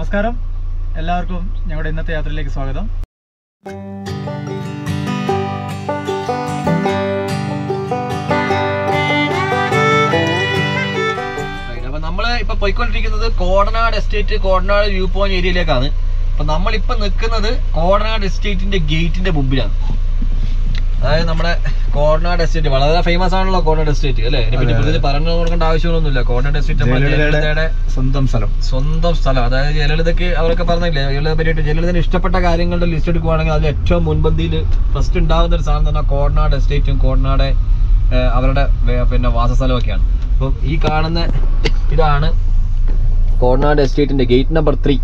നമസ്കാരം എല്ലാവർക്കും ഞങ്ങളുടെ ഇന്നത്തെ യാത്രയിലേക്ക് സ്വാഗതം അപ്പൊ നമ്മള് ഇപ്പൊ പോയിക്കൊണ്ടിരിക്കുന്നത് Kodanad estate Kodanad view point ഏരിയയിലേക്കാണ് അപ്പൊ നമ്മളിപ്പോ നിൽക്കുന്നത് കോടനാട് എസ്റ്റേറ്റിന്റെ ഗേറ്റിന്റെ മുമ്പിലാണ് അതായത് നമ്മുടെ കോടനാട് എസ്റ്റേറ്റ് വളരെ ഫേമസ് ആണല്ലോ കോടനാട് എസ്റ്റേറ്റ് അല്ലെ ഇതിനെ പറ്റി അതെ, അതെ. പ്രത്യേകിച്ച് പറഞ്ഞു കൊടുക്കേണ്ട ആവശ്യമൊന്നുമില്ല കോടനാട് എസ്റ്റേറ്റ് നമ്മുടെ ജയലളിതയുടെ ജയലളിതയുടെ സ്വന്തം സ്ഥലം സ്വന്തം സ്ഥലം അതായത് ജയലളിതയ്ക്ക് അവരൊക്കെ പറഞ്ഞില്ലേ ജയലളിത പറ്റിയിട്ട് ജയലളിതന് ഇഷ്ടപ്പെട്ട കാര്യങ്ങളുടെ ലിസ്റ്റ് എടുക്കുവാണെങ്കിൽ അതിൽ ഏറ്റവും മുൻപന്തിയിൽ ഫസ്റ്റ് ഉണ്ടാകുന്ന ഒരു സാധനം തന്നെ കോടനാട് എസ്റ്റേറ്റും കോടനാട് ഏഹ്, അവരുടെ വേ- പിന്നെ വാസസ്ഥലമൊക്കെയാണ് അപ്പം ഈ കാണുന്ന ഇതാണ് കോടനാട് എസ്റ്റേറ്റിന്റെ gate number three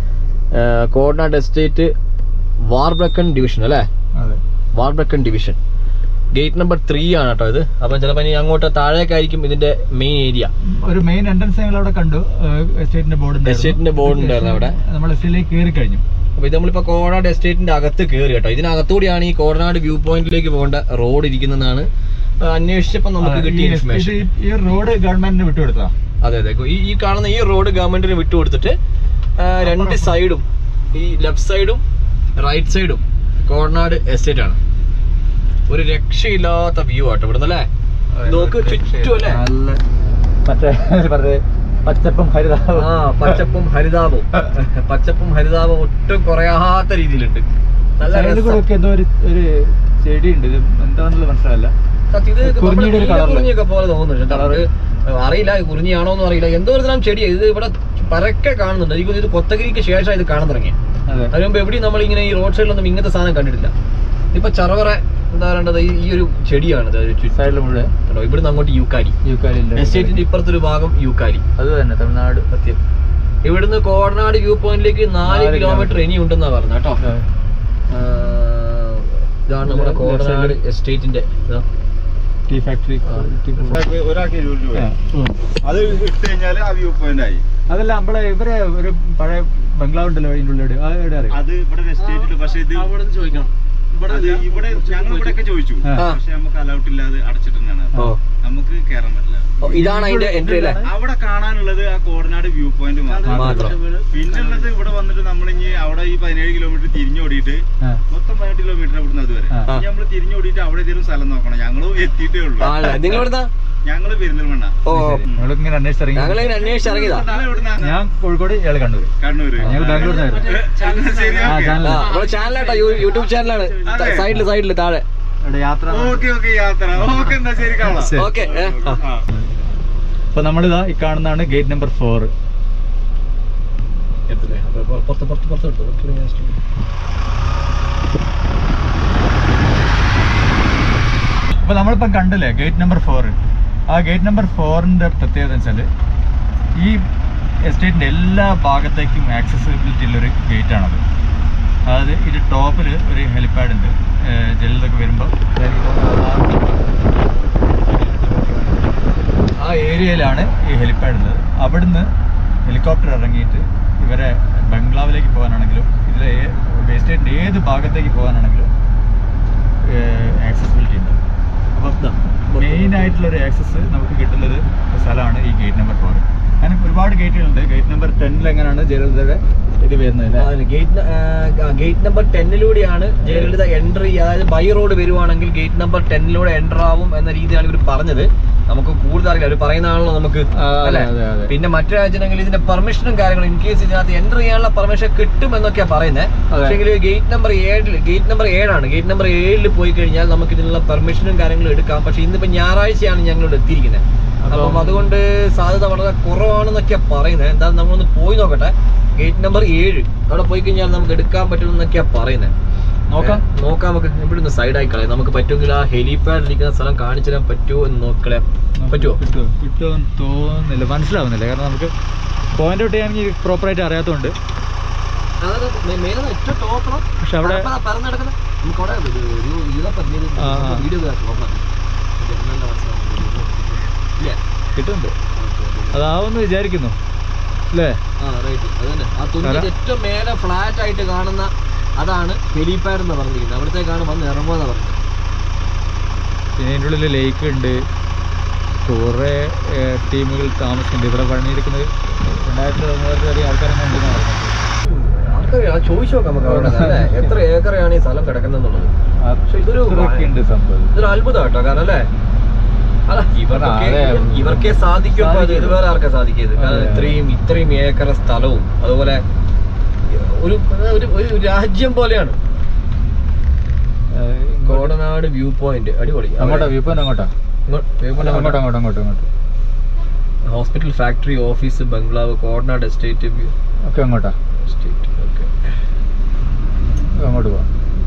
Kodanad estate വാർബ്രക്കൺ ഡിവിഷൻ അല്ലേ അതെ വാർബ്രക്കൺ ഡിവിഷൻ ഗേറ്റ് നമ്പർ ത്രീ ആണ് കേട്ടോ ഇത് അപ്പം ചിലപ്പോൾ ഇനി അങ്ങോട്ട് താഴേക്കായിരിക്കും ഇതിന്റെ മെയിൻ ഏരിയ ഒരു മെയിൻ എൻട്രൻസ് ഞങ്ങൾ അവിടെ കണ്ടു എസ്റ്റേറ്റിന്റെ ബോർഡ് എസ്റ്റേറ്റിന്റെ ബോർഡ് ഉണ്ടായിരുന്നു അവിടെ നമ്മൾ എസ്റ്റേറ്റിലേക്ക് കയറി കഴിഞ്ഞു അപ്പൊ ഇത് നമ്മളിപ്പോ കോടനാട് എസ്റ്റേറ്റിന്റെ അകത്ത് കയറി കേട്ടോ ഇതിനകത്തുകൂടിയാണ് ഈ കോടനാട് വ്യൂ പോയിന്റിലേക്ക് പോകേണ്ട റോഡ് ഇരിക്കുന്നതാണ് അന്വേഷിച്ചപ്പോ നമുക്ക് അതെ, കിട്ടിയ ഈ- ഇൻഫർമേഷൻ ഇത് ഈ റോഡ് ഗവൺമെന്റിന് വിട്ടുകൊടുത്താ അതെ അതെ ഈ ഈ കാണുന്ന ഈ റോഡ് ഗവൺമെന്റിന് വിട്ടുകൊടുത്തിട്ട് ആ, രണ്ട് സൈഡും ഈ ലെഫ്റ്റ് സൈഡും റൈറ്റ് സൈഡും കോടനാട് എസ്റ്റേറ്റ് ആണ് ഒരു രക്ഷയില്ലാത്ത വ്യൂ ആട്ടോ ഇവിടുന്ന് അല്ലേ നോക്ക് ചുറ്റും അല്ലേ നല്ല മറ്റേ പറഞ്ഞത് പച്ചപ്പും ഹരിതാവും ആ പച്ചപ്പും ഹരിതാപവും പച്ചപ്പും ഹരിതാപവും ഒട്ടും കുറയാത്ത രീതിയിലുണ്ട് നല്ല സൈഡിൽ രസം. കൂടെ ഒക്കെ എന്തോ ഒരു ഒരു ചെടി ഉണ്ട് ഇത് എന്താണെന്നുള്ളത് മനസ്സിലാവില്ല സത്യം ഇത് കുറിഞ്ഞിയുടെ ഒരു colour ല്. കുറിഞ്ഞൊക്കെ പോലെ തോന്നുന്നുണ്ട് നമുക്ക് അറിയില്ല ഇത് കുറിഞ്ഞിയാണോന്നും അറിയില്ല എന്തോ ഒരു തരം ചെടിയാ ഇത് ഇവിടെ പരക്കെ കാണുന്നുണ്ട് എനിക്ക് തോന്നുന്നു ഇത് കൊത്തഗിരിക്ക് ശേഷം ഇത് കാണാൻ തുടങ്ങി അതെ അതിന് മുമ്പ് എവിടെയും നമ്മൾ ഇങ്ങനെ ഈ റോഡ് സൈഡിലൊന്നും ഇങ്ങനത്തെ സാധനം കണ്ടിട്ടില്ല ഇപ്പൊ ചറവറ എന്താ പറയേണ്ടത് ഈ ഈ ഒരു ചെടിയാണ് ഇത് ഒരു ചുറ്റും. സൈഡിൽ മുഴുവൻ കണ്ടോ ഇവിടുന്ന് അങ്ങോട്ട് യൂക്കാലി യൂക്കാലിന്റെ എസ്റ്റേറ്റിന്റെ ഇപ്പുറത്തൊരു ഭാഗം യൂക്കാലി അത് തന്നെ തമിഴ്നാട് സത്യം ഇവിടുന്ന് കോടനാട് വ്യൂ പോയിന്റിലേക്ക് നാല് നാല് കിലോമീറ്റർ ഇനി ഉണ്ടെന്നാ പറഞ്ഞ കേട്ടോ അതെ. ആ, ഇതാണ് നമ്മുടെ Left കോടനാട് side. എസ്റ്റേറ്റിന്റെ ഇതാ. ടീ ഫാക്ടറി ടീ ഒരാൾക്ക് ഒരാൾക്ക് ഇരുപത് രൂപ ആ. അത് ഇട്ട് കഴിഞ്ഞാൽ ആ വ്യൂ പോയിന്റ് ആയി അതല്ല നമ്മളെ ഇവരെ ഒരു പഴയ ബംഗ്ലാവ് ഉണ്ടല്ലോ അതിൻ്റെ ഉള്ളിൽ ആ എവിടെ അറിയാം അത് ഇവിടെ എസ്റ്റേറ്റിൽ പക്ഷെ ഇത് അത് ഇവിടെ ഞങ്ങൾ ഇവിടെയൊക്കെ ചോദിച്ചു ആ. പക്ഷെ നമുക്ക് അലൗട്ട് ഇല്ലാതെ അടച്ചിട്ടുണ്ടാണ് ഓ. നമുക്ക് കയറാൻ പറ്റില്ല ഓ, ഇതാണ് അതിന്റെ എൻട്രി അല്ലേ അവിടെ കാണാനുള്ളത് ആ കോടനാട് വ്യൂ പോയിന്റ് മാത്രം മാത്രം പിന്നുള്ളത് ഇവിടെ വന്നിട്ട് നമ്മളിഞ്ഞി അവിടെ ഈ പതിനേഴ് കിലോമീറ്റർ തിരിഞ്ഞോടിയിട്ട് ആ. മൊത്തം പതിനെട്ട് കിലോമീറ്റർ ഇവിടുന്ന് അതുവരെ ആ. ഇനി നമ്മൾ തിരിഞ്ഞോടിയിട്ട് അവിടെ ഏതെങ്കിലും സ്ഥലം നോക്കണം ഞങ്ങളും എത്തിയിട്ടേ ഉള്ളൂ നിങ്ങൾ എവിടുന്നാ ഞങ്ങള് പെരിന്തൽമണ്ണ ഓ നമ്മളിങ്ങനെ അന്വേഷിച്ചിറങ്ങി ഞങ്ങളിങ്ങനെ അന്വേഷിച്ച് ഇറങ്ങിയതാ നിങ്ങൾ എവിടുന്നാ? ഞാൻ കോഴിക്കോട് ഇയാൾ കണ്ണൂര് കണ്ണൂര് ഞങ്ങൾ ബാംഗ്ലൂരിൽ ശരി, ആ ഓക്കേ. ചാനൽ ആ, നമ്മളെ ചാനലാട്ടോ യൂട്യൂബ് ചാനലാണ് അതെ. സൈഡില് സൈഡില് താഴെ ഇവിടെ യാത്ര ഓക്കെ ഓക്കെ യാത്ര ഓക്കെ എന്നാ ശരി കാണാം ശരി. ഓക്കെ ആ. അപ്പൊ നമ്മളിതാ ഈ കാണുന്നതാണ് ഗേറ്റ് നമ്പർ ഫോർ പുറത്ത് പുറത്ത് പുറത്ത് കിട്ടും അപ്പൊ നമ്മളിപ്പം കണ്ടില്ലേ ഗേറ്റ് നമ്പർ ഫോർ ആ ഗേറ്റ് നമ്പർ ഫോറിന്റെ പ്രത്യേകത വെച്ചാല് ഈ എസ്റ്റേറ്റിന്റെ എല്ലാ ഭാഗത്തേക്കും ആക്സസിബിലിറ്റി ഉള്ളൊരു ഗേറ്റ് ആണത് അതായത് ഇത് ടോപ്പിൽ ഒരു ഹെലിപ്പാഡ് ഉണ്ട് ഏഹ് ജലീലൊക്കെ വരുമ്പോൾ ആ ഏരിയയിലാണ് ഈ ഹെലിപ്പാഡ് ഉള്ളത് അവിടുന്ന് ഹെലികോപ്റ്റർ ഇറങ്ങിയിട്ട് ഇവരെ ബംഗ്ലാവിലേക്ക് പോകാനാണെങ്കിലും ഇതിലെ എസ്റ്റേറ്റിന്റെ ഏത് ഭാഗത്തേക്ക് പോകാനാണെങ്കിലും ആക്സസിബിലിറ്റി ഉണ്ട് അപ്പം മെയിൻ ആയിട്ടുള്ള ഒരു ആക്സസ് നമുക്ക് കിട്ടുന്നത് സ്ഥലമാണ് ഈ ഗേറ്റ് നമ്പർ ഫോർ അങ്ങനെ ഒരുപാട് ഗേറ്റുകളുണ്ട് ഗേറ്റ് നമ്പർ ടെന്നിൽ എങ്ങനെയാണ് ജയലളിതയുടെ ഇത് വരുന്നത് അല്ലേ ഗേറ്റ് ഗേറ്റ് നമ്പർ ടെന്നിലൂടെയാണ് ജയലളിത എൻട്രി അതായത് ബൈ റോഡ് വരുവാണെങ്കിൽ ഗേറ്റ് നമ്പർ ടെന്നിലൂടെ എൻ്റർ ആവും എന്ന രീതിയാണ് ഇവർ പറഞ്ഞത് നമുക്ക് കൂടുതൽ അറിയില്ല അവർ പറയുന്നതാണല്ലോ നമുക്ക് ആ, അതെ, അല്ലേ അതെ, അതെ. പിന്നെ മറ്റു രാജ്യങ്ങളിൽ ഇതിന്റെ പെർമിഷനും കാര്യങ്ങളും ഇൻ കേസ് ഇതിനകത്ത് എൻ്റർ ചെയ്യാനുള്ള പെർമിഷൻ കിട്ടും എന്നൊക്കെയാ പറയുന്നത് അതെ. പക്ഷേ ഗേറ്റ് നമ്പർ ഏഴിൽ ഗേറ്റ് നമ്പർ ഏഴാണ് ഗേറ്റ് നമ്പർ ഏഴിൽ പോയി കഴിഞ്ഞാൽ നമുക്ക് ഇതിനുള്ള പെർമിഷനും കാര്യങ്ങളും എടുക്കാം പക്ഷെ ഇന്നിപ്പോ ഞായറാഴ്ചയാണ് ഞങ്ങളിവിടെ എത്തിയിരിക്കുന്നത് അപ്പം അപ്പം- അതുകൊണ്ട് സാധ്യത വളരെ കുറവാണെന്നൊക്കെയാ പറയുന്നത് എന്തായാലും നമ്മളൊന്ന് പോയി നോക്കട്ടെ ഗേറ്റ് നമ്പർ ഏഴ് അവിടെ പോയി കഴിഞ്ഞാൽ നമുക്ക് എടുക്കാൻ പറ്റുമെന്നൊക്കെയാ പറയുന്നത് നോക്കാം നോക്കാം നമുക്ക് ഇവിടെ നിന്ന് സൈഡായി കളയാം നമുക്ക് പറ്റുമെങ്കിൽ ആ ഹെലിപാഡ് ഇരിക്കുന്ന സ്ഥലം കാണിച്ചു തരാൻ പറ്റുമോ എന്ന് നോക്കളെ പറ്റുമോ കിട്ടുമോ കിട്ടുമെന്ന് തോന്നുന്നില്ല മനസ്സിലാവുന്നില്ല കാരണം നമുക്ക് പോയിന്റ് ഔട്ട് ചെയ്യാൻ പ്രോപ്പറായിട്ട് അറിയാത്തതുകൊണ്ട് അതായത് മേ- മേലെ ഏറ്റവും ടോപ്പണം പക്ഷെ അവിടെ പറന്ന് കിടക്കുന്ന നമുക്ക് അവിടെ ഒരു ഒരു ഇതിലൊക്കെ ആ, ആ. വീഡിയോ നോക്കണം ഇല്ല കിട്ടുന്നുണ്ട് അതാവുമെന്ന് വിചാരിക്കുന്നു അല്ലേ ആ റൈറ്റ് അത് തന്നെ ആ തുണിന്റെ അതാ. ഏറ്റവും മേലെ ഫ്ലാറ്റ് ആയിട്ട് കാണുന്ന അതാണ് ഹെലിപാഡ് എന്ന് പറഞ്ഞിരിക്കുന്നത് അവിടത്തേക്കാണ് വന്ന് ഇറങ്ങുമെന്ന് പറഞ്ഞത് പിന്നെ അതിൻ്റെ ഉള്ളിൽ ലേക്ക് ഉണ്ട് കുറേ ടീമുകൾ താമസിക്കുന്നുണ്ട് ഇവിടെ പണിയെടുക്കുന്നത് രണ്ടായിരത്തി മൂവായിരത്തിലധികം ആൾക്കാരൊക്കെ ഉണ്ടെന്നാണ് പറഞ്ഞത് അത് ചോദിച്ചു നോക്കാം നമുക്ക് അവിടെ അല്ലേ എത്ര ഏക്കറയാണ് ഈ സ്ഥലം കിടക്കുന്നെന്നുള്ളത് പക്ഷെ ഇതൊരു അത്രയൊക്കെ ഉണ്ട് സംഭവം ഇതൊരു അത്ഭുതം കേട്ടോ കാരണം അല്ലേ അല്ല ഇവർക്കൊക്കെ അതെ. ഇവർക്കേ സാധിക്കും അപ്പൊ അത് ഇത് വേറെ ആർക്കാ സാധിക്കിയത് കാരണം അതെ. ഇത്രയും ഇത്രയും ഏക്കർ സ്ഥലവും അതുപോലെ ഒരു ഒരു ഒരു രാജ്യം പോലെയാണ് കോടനാട് വ്യൂ പോയിന്റ് അടിപൊളി അങ്ങോട്ടാ വ്യൂ പോയിന്റ് അങ്ങോട്ടാ അങ്ങോട്ട് അങ്ങോട്ട് അങ്ങോട്ട് അങ്ങോട്ട് അങ്ങോട്ട് ഹോസ്പിറ്റൽ ഫാക്ടറി ഓഫീസ് ബംഗ്ലാവ് കോടനാട് എസ്റ്റേറ്റ് വ്യൂ ഒക്കെ അങ്ങോട്ടാ എസ്റ്റേറ്റ് ഓക്കെ അങ്ങോട്ട് പോവാം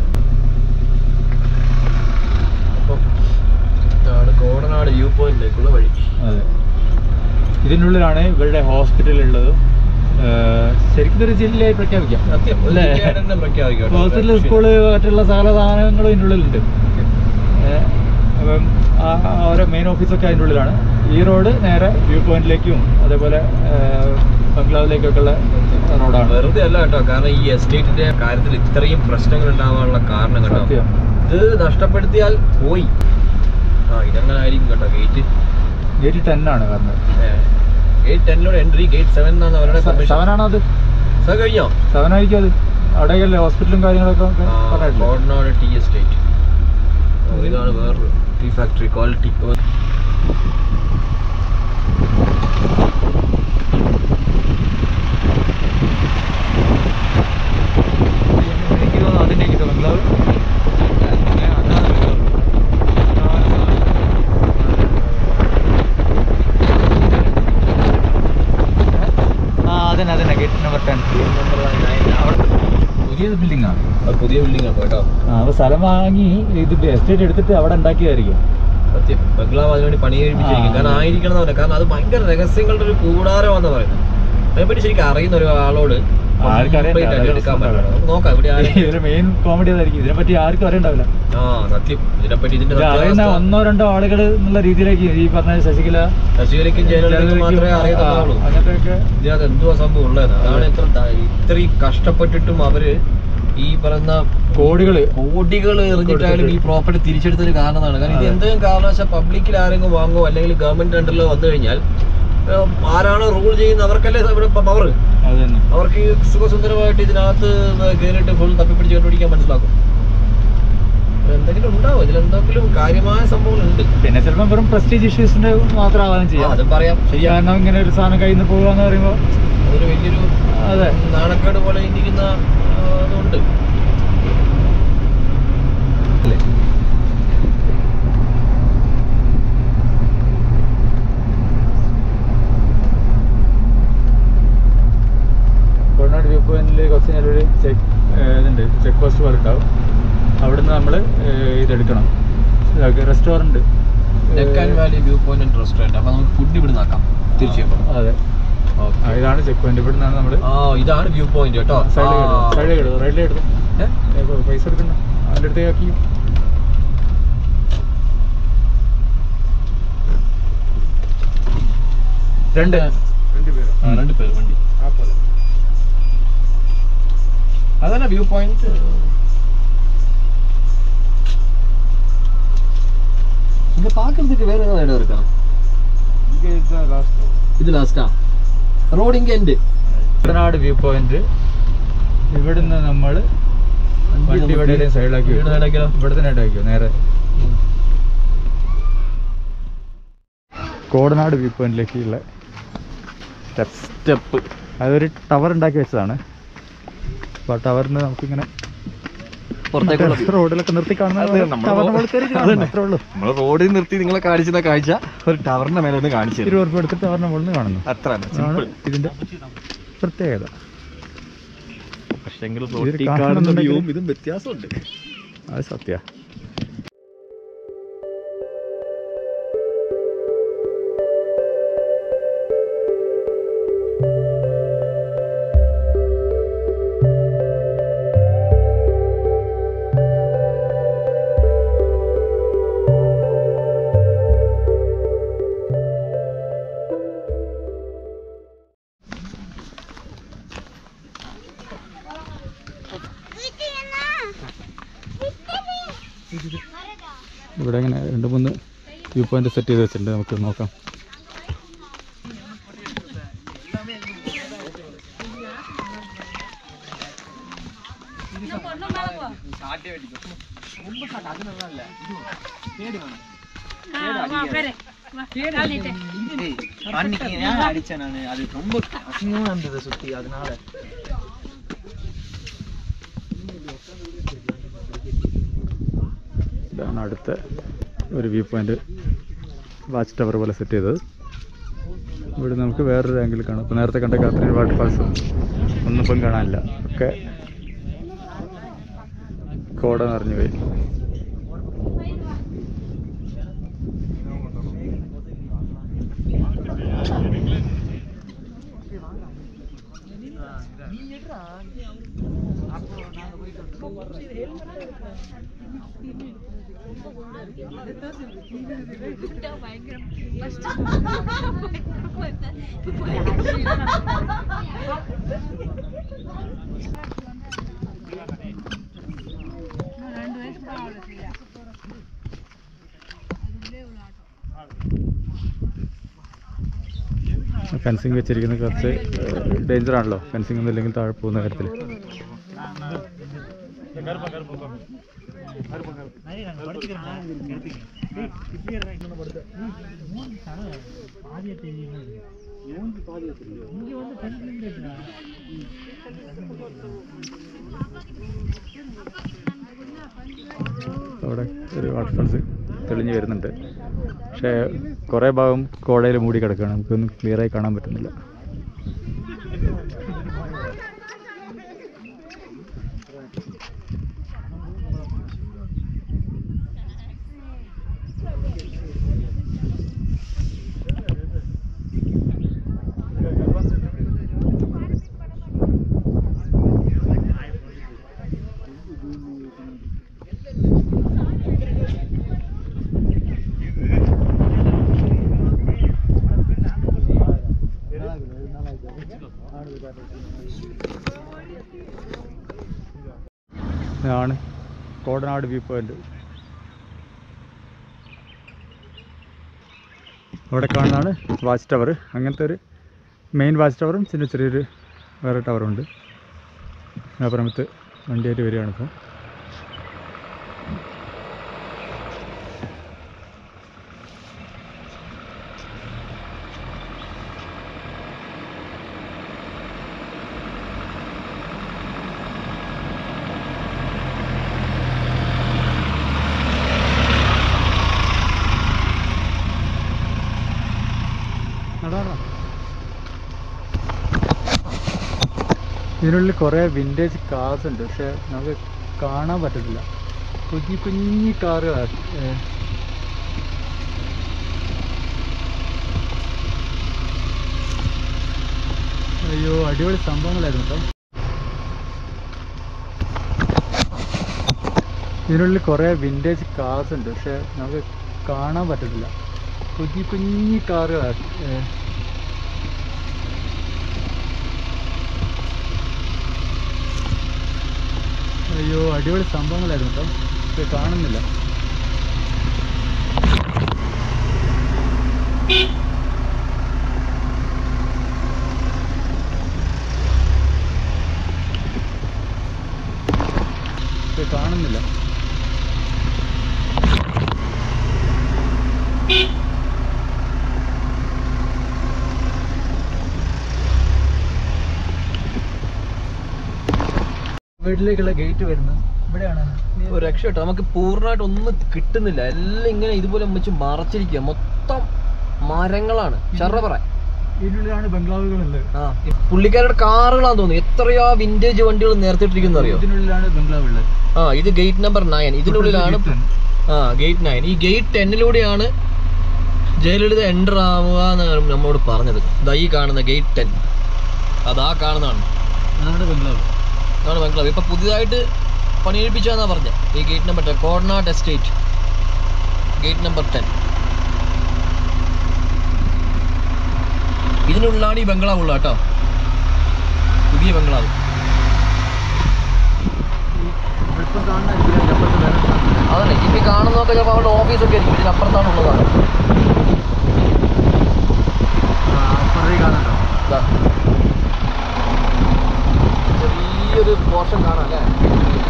അപ്പം ഇതാണ് കോടനാട് വ്യൂ പോയിന്റിലേക്കുള്ള വഴി അതെ ഇതിൻ്റെ ഉള്ളിലാണ് ഇവരുടെ ഹോസ്പിറ്റൽ ഉള്ളത് ശരിക്കും ഇതൊരു ജില്ലയായി പ്രഖ്യാപിക്കാം സത്യം ഒരു അല്ലേ? ജില്ലയായിട്ട് തന്നെ പ്രഖ്യാപിക്കാം കേട്ടോ. ഹോസ്പിറ്റൽ സ്കൂള് മറ്റുള്ള സകല സാധനങ്ങളും ഇതിൻ്റെ ഉള്ളിലുണ്ട് ഏ, അപ്പം ആ- ആ ഓരോ മെയിൻ ഓഫീസൊക്കെ അതിൻ്റെ ഉള്ളിലാണ് ഈ റോഡ് നേരെ വ്യൂ പോയിന്റിലേക്കും അതേപോലെ ഏ, ബംഗ്ലാവിലേക്കൊക്കെ ഉള്ള റോഡാണ് വെറുതെ അല്ല കേട്ടോ കാരണം ഈ എസ്റ്റേറ്റിന്റെ കാര്യത്തിൽ ഇത്രയും പ്രശ്നങ്ങൾ ഉണ്ടാവാനുള്ള കാരണം കേട്ടോ സത്യം ഇത് നഷ്ടപ്പെടുത്തിയാൽ പോയി ആ ഇതങ്ങനെ ആയിരിക്കും കേട്ടോ ഗേറ്റ് ഗേറ്റ് ടെൻ ആണ് കാരണം ഗേറ്റ് ടെന്നിലൂടെ എൻട്രി ഗേറ്റ് സെവൻ എന്നാണ് അവരുടെ permission. സെവനാണോ അത് സർ കഴിഞ്ഞോ സെവൻ ആയിരിക്കും അത് അവിടെയല്ലേ ഹോസ്പിറ്റലും കാര്യങ്ങളൊക്കെ ആ, പറഞ്ഞിട്ടില്ലേ കോടനാട് ടീ എസ്റ്റേറ്റ് ഓ, ഇതാണ് വേറൊരു ടീ ഫാക്ടറി ക്വാളിറ്റി എനിക്ക് തോന്നുന്നു അതിൻ്റെ എനിക്ക് ബംഗ്ലാവ് ആ അതന്നെ അതന്നെ ഗേറ്റ് നമ്പർ ടെൻ പുതിയ ബിൽഡിംഗാണ് അത് പുതിയ ബിൽഡിംഗ് ആണ് കേട്ടോ ആ അപ്പോൾ സ്ഥലം വാങ്ങി ഇത് എസ്റ്റേറ്റ് എടുത്തിട്ട് അവിടെ ഉണ്ടാക്കിയതായിരിക്കും സത്യം ബംഗ്ലാവ് അതിനുവേണ്ടി പണി കഴിപ്പിച്ചിരിക്കും ആ. കാരണം ആയിരിക്കണം എന്ന് പറയാം കാരണം അത് ഭയങ്കര രഹസ്യങ്ങളുടെ ഒരു കൂടാരമാണെന്ന് പറയുന്നത് അതിനെപ്പറ്റി ശരിക്കും അറിയുന്ന ഒരു ആളോട് ആർക്കറിയാം, complete ആയിട്ട് അതൊരു എടുക്കാൻ പ്രശ്നം പറ്റില്ല നമുക്ക് നോക്കാം ഇവിടെ ആരും ഇതിന്റെ മെയിൻ കോമഡി അതായിരിക്കും ഇതിനെപ്പറ്റി ആർക്കും അറിയണ്ടാവില്ല ആ സത്യം ഇതിനെപ്പറ്റി ഇതിന്റെ ഇത് അറിയുന്ന സത്യാവസ്ഥ ഒന്നോ രണ്ടോ ആളുകൾ എന്നുള്ള രീതിയിലേക്ക് ഈ പറഞ്ഞ ശശികല ശശികലയ്ക്കും ജയലളിതയ്ക്കും മാത്രമേ ആ, അറിയത്തുള്ളൂ അങ്ങനത്തെയൊക്കെ ഇതിനകത്ത് എന്തുവാ സംഭവം ഉള്ളത് അതാണ് ഇത്ര ദ- ഇത്രയും കഷ്ടപ്പെട്ടിട്ടും അവര് ഈ പറയുന്ന കോടികള് കോടികൾ എറിഞ്ഞിട്ടായാലും ഈ പ്രോപ്പർട്ടി തിരിച്ചെടുത്തതിന് കാരണമാണ് കാരണം ഇത് അതെ. എന്തെങ്കിലും കാരണവശാൽ പബ്ലിക്കിൽ ആരെങ്കിലും വാങ്ങോ അല്ലെങ്കിൽ ഗവൺമെന്റ് അണ്ടറിലോ വന്നു കഴിഞ്ഞാൽ ഏഹ്, ആരാണോ റൂൾ ചെയ്യുന്നത് അവർക്കല്ലേ ഇവിടെ പവർ അത് തന്നെ അവർക്ക് ഈ സുഖസുന്ദരമായിട്ട് ഇതിനകത്ത് കയറിയിട്ട് ഫുൾ തപ്പിപ്പിടിച്ച് കണ്ടുപിടിക്കാൻ മനസ്സിലാക്കും എന്തെങ്കിലും ഉണ്ടാവും ഇതിലെന്തെങ്കിലും കാര്യമായ സംഭവങ്ങളുണ്ട് പിന്നെ ചിലപ്പോൾ വെറും പ്രസ്റ്റീജ് ഇഷ്യൂസിന്റെ മാത്രം ആവാനും ആ, ചെയ്യാം അതും പറയാം ശരിയാ കാരണം ഇങ്ങനെ ഒരു സാധനം കയ്യിൽ നിന്ന് പോകുക എന്ന് പറയുമ്പോൾ അതൊരു വലിയൊരു അതെ നാണക്കേട് പോലെ ഇരിക്കുന്ന ആ, അതുണ്ട് കോഴിനാട് വ്യൂ പോയിന്റിൽ കുറച്ച് നേരം ചെക്ക് ഇതുണ്ട് ചെക്ക് പോസ്റ്റ് പോലെ ഉണ്ടാവും അവിടുന്ന് നമ്മൾ ഇതെടുക്കണം restaurant Deccan valley view point and restaurant അപ്പൊ നമുക്ക് ഫുഡ് ഇവിടെ നിന്നാക്കാം തീർച്ചയായും അതെ ആ, ഇതാണ് ചെക്ക് പോയിന്റ് ഇവിടെ നിന്നാണ് നമ്മൾ ആ ഇതാണ് വ്യൂ പോയിന്റ് കേട്ടോ സൈഡിലേക്ക് ആ, സൈഡിലേക്ക് എടുത്തു റൈറ്റിലേക്ക് എടുത്തു ഏ? ഏ, പൈസ എടുക്കണ്ട അതിൻ്റെ അടുത്തേക്ക് ആക്കി രണ്ട് ആ, രണ്ട് പേര് വണ്ടി അതന്നെ വ്യൂ പോയിന്റ് இங்க பாக்குறதுக்கு வேற ஏதாவது இடம் இருக்கா இது லாஸ்டா ரோடு இங்க எண்டு കുട്ടനാട് വ്യൂ പോയിന്റ് ഇവിടുന്ന് നമ്മൾ വണ്ടി ഇവിടെ സൈഡിലാക്കി ഇവിടെ സൈഡിലാക്കിയാലോ? ഇവിടെ തന്നെ ആക്കിയോ നേരെ കോടനാട് വ്യൂ പോയിന്റിലേക്കുള്ള സ്റ്റെപ്പ് സ്റ്റെപ്പ് അതൊരു ടവർ ഉണ്ടാക്കി വെച്ചതാണ് അപ്പോൾ ആ ടവറിന് നമുക്കിങ്ങനെ പുറത്തേക്കുള്ള view. റോഡിലൊക്കെ നിർത്തി കാണുന്ന അതെ, നമ്മള് ടവറിന് മുകളിൽ കയറി കാണാം. അതന്നെ. അത്രേ ഉള്ളൂ നമ്മൾ റോഡിൽ നിർത്തി നിങ്ങളെ കാണിച്ചത കാഴ്ച ഒരു ടവറിന്റെ മേലെ ഒന്ന് കാണിച്ചു ഇരുപത് ഉറുപ്പ് എടുത്തിട്ട് ടവറിന് മുകളിൽ നിന്ന് കാണുന്നു അത്ര അതാണ് ഇതിന്റെ പ്രത്യേകത പക്ഷെങ്കിൽ ഇതൊരു റോഡിൽ കാണുന്ന കാണുന്ന ഉണ്ടെങ്കിൽ- വ്യൂവും ഇതും വ്യത്യാസമുണ്ട് അത് സത്യ ഇവിടെ ഇങ്ങനെ രണ്ട് മൂന്ന് വ്യൂ പോയിന്റ് സെറ്റ് ചെയ്ത് വെച്ചിട്ടുണ്ട് നമുക്ക് നോക്കാം அன்னைக்கு நான் அடிச்சேன் நானு அது ரொம்ப அசிங்கமா இருந்தது சுத்தி அதனால ഇതാണ് അടുത്ത ഒരു വ്യൂ പോയിന്റ് വാച്ച് ടവർ പോലെ സെറ്റ് ചെയ്തത് ഇവിടെ നമുക്ക് വേറൊരു ആംഗിൾ കാണാം ഇപ്പോൾ നേരത്തെ കണ്ട കാത്രീൻ വാട്ടർഫാൾസ് ഒന്നും ഇപ്പം കാണാനില്ല ഒക്കെ കോട നിറഞ്ഞു പോയി ഫെൻസിങ് വെച്ചിരിക്കുന്നത് കുറച്ച് ഡേഞ്ചർ ആണല്ലോ ഫെൻസിങ് ഒന്നും ഇല്ലെങ്കിൽ താഴെ പോകുന്ന കാര്യത്തിൽ അവിടെ ഒരു വാട്ടർഫാൾസ് തെളിഞ്ഞ് വരുന്നുണ്ട് പക്ഷേ കുറേ ഭാഗം കോടയിൽ മൂടി കിടക്കുകയാണ് നമുക്കൊന്നും ക്ലിയറായി കാണാൻ പറ്റുന്നില്ല ഇതാണ് കോടനാട് വ്യൂ പോയിന്റ് അവിടെ കാണുന്നതാണ് വാച്ച് ടവർ അങ്ങനത്തെ ഒരു മെയിൻ വാച്ച് ടവറും പിന്നെ ചെറിയൊരു വേറെ ടവറും ഉണ്ട് അപ്പുറമത്ത് വണ്ടിയായിട്ട് വരികയാണ് ഇപ്പം ഇതിനുള്ളിൽ കുറേ വിൻറ്റേജ് കാർസ് ഉണ്ട് പക്ഷെ നമുക്ക് കാണാൻ പറ്റത്തില്ല കുഞ്ഞി കുഞ്ഞി കാറുകളാണ് ഏ. അയ്യോ അടിപൊളി സംഭവങ്ങളായിരുന്നു കേട്ടോ ഇതിനുള്ളിൽ കുറേ വിൻറ്റേജ് കാർസ് ഉണ്ട് പക്ഷെ നമുക്ക് കാണാൻ പറ്റത്തില്ല കുഞ്ഞി കുഞ്ഞി കാറുകളാണ് ഏ. അയ്യോ അടിപൊളി സംഭവങ്ങളായിരുന്നു കേട്ടോ പക്ഷെ കാണുന്നില്ല പക്ഷെ കാണുന്നില്ല വീട്ടിലേക്കുള്ള ഗേറ്റ് വരുന്നത് ഇവിടെയാണ് ഒരു രക്ഷട്ടോ നമുക്ക് പൂർണ്ണമായിട്ട് ഒന്നും കിട്ടുന്നില്ല എല്ലാം ഇങ്ങനെ ഇതുപോലെ വെച്ച് മറച്ചിരിക്കുക മൊത്തം മരങ്ങളാണ് ചെറപറ ഇതിനുള്ളിലാണ് ബംഗ്ലാവുകളുള്ളത് ആ ഈ പുള്ളിക്കാരുടെ കാറുകളാന്ന് തോന്നുന്നു എത്രയോ വിന്റേജ് വണ്ടികൾ നേർത്തിട്ടിരിക്കുന്ന അറിയോ ഇതിനുള്ളിലാണ് ബംഗ്ലാവ് ഉള്ളത് ആ ഇത് ഗേറ്റ് നമ്പർ നയൻ ഇതിനുള്ളിലാണ് Gate ten. ആ ഗേറ്റ് നയൻ ഈ ഗേറ്റ് ടെന്നിലൂടെയാണ് ജയലളിത എൻ്റർ ആവുക എന്നാണ് നമ്മോട് പറഞ്ഞത് ഇതാ ഈ കാണുന്ന ഗേറ്റ് ടെൻ അതാ കാണുന്നതാണ് അതാണ് ബംഗ്ലാവ് അതാണ് ബംഗ്ലാവ് ഇപ്പൊ പുതിയതായിട്ട് പണിയെടുപ്പിച്ചാന്നാ പറഞ്ഞത് ഈ gate number ten Kodanad estate gate number ten ഇതിനുള്ളിലാണ് ഈ ബംഗ്ലാവ് ഉള്ളത് കേട്ടോ പുതിയ ബംഗ്ലാവ് ഇപ്പം കാണുന്ന ഇതിന്റെ അപ്പുറത്ത് വേറെ കാണുന്നില്ല. അതന്നെ ഇപ്പൊ ഈ കാണുന്നതൊക്കെ ചിലപ്പോൾ അവരുടെ ഓഫീസൊക്കെ ആയിരിക്കും ഇതിനപ്പുറത്താണ് ഉള്ളതാണ് ആ, അപ്പുറത്തേക്ക് കാണാനുണ്ടോ ഇതാ. ചെറിയൊരു പോർഷൻ കാണാം അല്ലേ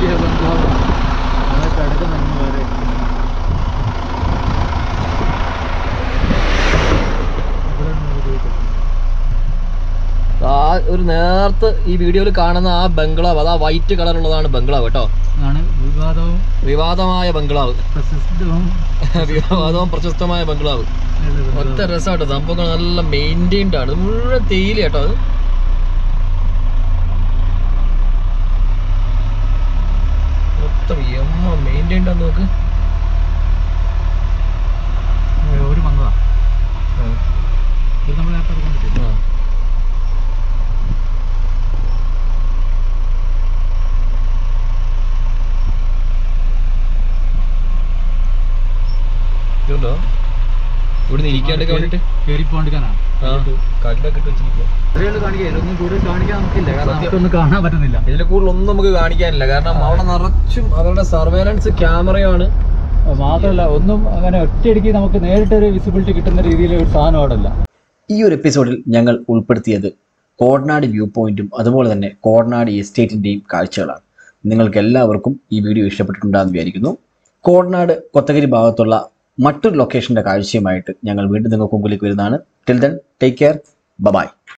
വലിയ ബംഗ്ലാവ് അവിടെ കിടക്കുന്നുണ്ട് വേറെ ഇവിടെ നിന്ന് ഉപയോഗിക്കാം ആ ഒരു നേരത്തെ ഈ വീഡിയോയിൽ കാണുന്ന ആ ബംഗ്ലാവ് അത് ആ വൈറ്റ് കളറുള്ളതാണ് ബംഗ്ലാവ് കേട്ടോ ആണ് വിവാദവും വിവാദമായ ബംഗ്ലാവ് പ്രസിദ്ധവും വിവാദവും പ്രശസ്തമായ ബംഗ്ലാവ് ഒറ്റ രസമാട്ടോ സംഭവങ്ങൾ നല്ല മെയിൻറ്റൈൻഡ് ആണ് ഇത് മുഴുവൻ തേയില കേട്ടോ അത് മൊത്തം എമ്മ മെയിൻറ്റൈൻഡ് ആണ് നോക്ക് ഒരു മങ്ങുവാ ഇത് നമ്മൾ നേരത്തെ കൊണ്ടിട്ടില്ല ആ. ഇതുണ്ടോ ഇവിടെ ഇരിക്കാണ്ടൊക്കെ വേണ്ടിട്ട് കയറി പോണ്ടിക്കാനാ ആ കല്ലൊക്കെ ഇട്ട് വെച്ചിരിക്കുക ഇത്രയുള്ളൂ കാണിക്കാൻ ഒന്നും കൂടുതൽ കാണിക്കാൻ നമുക്കില്ല കാരണം സത്യം. നമുക്കൊന്നും കാണാൻ പറ്റുന്നില്ല ഇതിൽ കൂടുതൽ ഒന്നും നമുക്ക് കാണിക്കാനില്ല കാരണം അവിടെ നിറച്ചും അവരുടെ സർവേലൻസ് ക്യാമറയാണ് മാത്രമല്ല ഒന്നും അങ്ങനെ ഒറ്റയടിക്ക് നമുക്ക് നേരിട്ടൊരു വിസിബിലിറ്റി കിട്ടുന്ന രീതിയിൽ ഒരു സാധനം അവിടെ ഇല്ല ഈ ഒരു എപ്പിസോഡിൽ ഞങ്ങൾ ഉൾപ്പെടുത്തിയത് കോടനാട് വ്യൂ പോയിന്റും അതുപോലെ തന്നെ കോടനാട് എസ്റ്റേറ്റിൻ്റെയും കാഴ്ചകളാണ് നിങ്ങൾക്ക് എല്ലാവർക്കും ഈ വീഡിയോ ഇഷ്ടപ്പെട്ടിട്ടുണ്ടാകുന്ന വിചാരിക്കുന്നു കോടനാട് കൊത്തഗിരി ഭാഗത്തുള്ള മറ്റൊരു ലൊക്കേഷൻ്റെ കാഴ്ചയുമായിട്ട് ഞങ്ങൾ വീണ്ടും നിങ്ങൾക്ക് മുമ്പിലേക്ക് വരുന്നതാണ് till then take care bye-bye